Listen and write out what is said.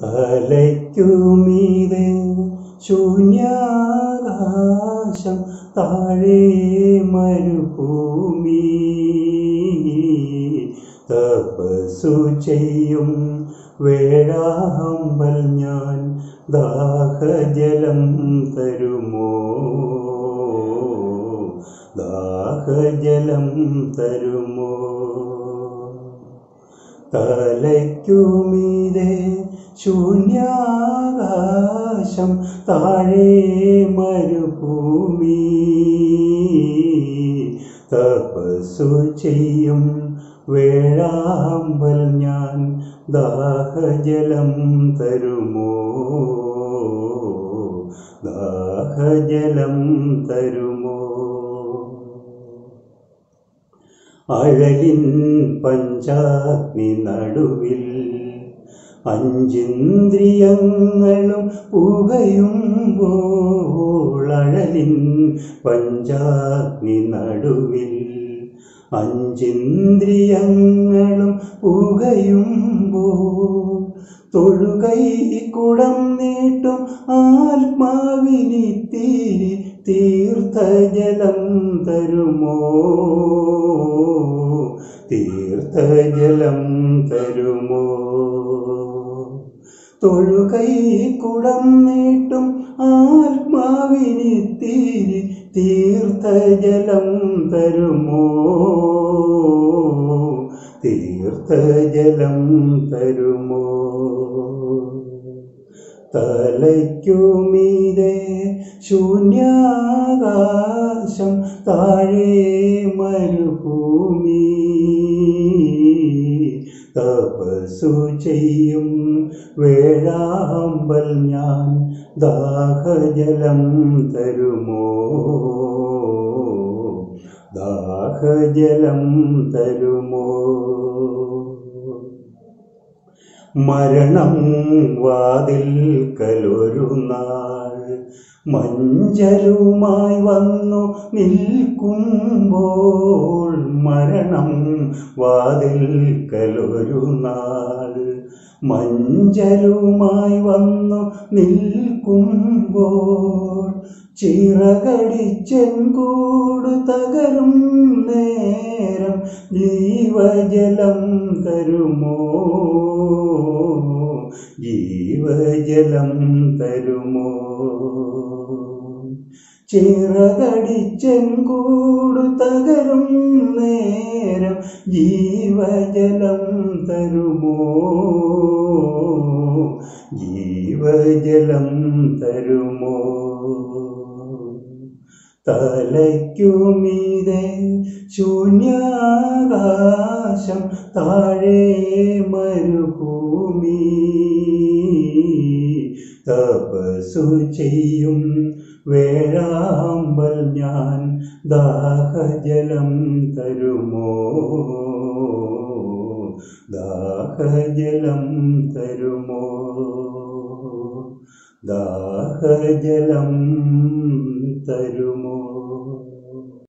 തലയ്ക്കുമീതെ ശൂന്യാകാശം താഴെ മരുഭൂമി തപസ്സു ചെയ്യും വേഴാമ്പൽ ഞാൻ ദാഹജലം തരുമോ ദാഹജലം തരുമോ തലയ്ക്കുമീതെ ശൂന്യാകാശം താഴെ മരുഭൂമി തപസ്സു ചെയ്യും വേഴാമ്പൽ ഞാൻ ദാഹജലം തരുമോ ദാഹജലം തരുമോ അഴലിൻ പഞ്ചാഗ്നി നടുവിൽ അഞ്ചിന്ദ്രിയങ്ങളും പുകയുമ്പോൾ അഴലിൻ പഞ്ചാഗ്നി നടുവിൽ അഞ്ചിന്ദ്രിയങ്ങളും പുകയുമ്പോൾ തൊഴുകൈ കുടം നീട്ടും ആത്മാവിനിത്തിരി തീർത്ഥജലം തരുമോ തീർത്ഥജലം തരുമോ തൊഴുകൈ കുടം നീട്ടും ആത്മാവിനിത്തിരി തീർത്ഥജലം തരുമോ തീർത്ഥജലം തരുമോ തലയ്ക്കുമീതെ ശൂന്യാകാശം താഴെ മരുഭൂമി തപസ്സു ചെയ്യും വേഴാമ്പൽ ഞാൻ ദാഹജലം തരുമോ ദാഹജലം തരുമോ മരണം വാതിൽക്കലൊരു നാൾ മഞ്ചലുമായി വന്നു നിൽക്കുമ്പോൾ മരണം വാതിൽക്കലൊരു നാൾ മഞ്ചലുമായി വന്നു നിൽക്കുമ്പോൾ ചിറകടിച്ചെൻകൂട് തകരും നേരം ജീവജലം തരുമോ ജീവജലം തരുമോ ചിറകടിച്ചെൻകൂട് തകരും നേരം ജീവജലം തരുമോ ജീവജലം തരുമോ തലയ്ക്കുമീതെ ശൂന്യാകാശം താഴെ മരുഭൂമി തപസ്സു ചെയ്യും വേഴാമ്പൽ ഞാൻ ദാഹജലം തരുമോ ദാഹജലം തരുമോ ദാഹജലം തരുമോ